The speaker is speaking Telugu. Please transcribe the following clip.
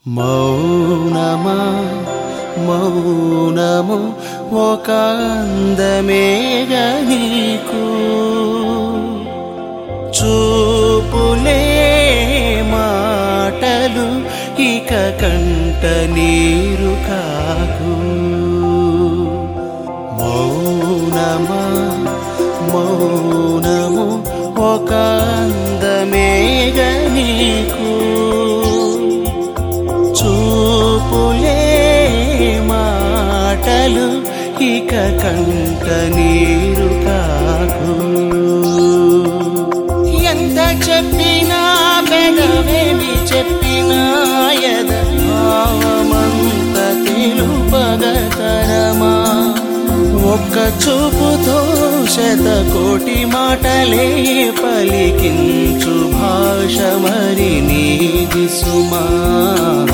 మౌనమా మౌనము ఒక అందమేగ నీకు చూపులే మాటలు ఇక కంట నీరు కాకు మౌనమా మౌనము ఒక అందమేగ నీకు చూపులే మాటలు ఇక కంట నీరు కాకు ఎంత చెప్పినా పెదవేమి చెప్పినా ఎద భావమంత తెలుపగతరమా ఒక్క చూపుతో శతకోటి మాటలే పలికించు భాష మరి నీది సుమా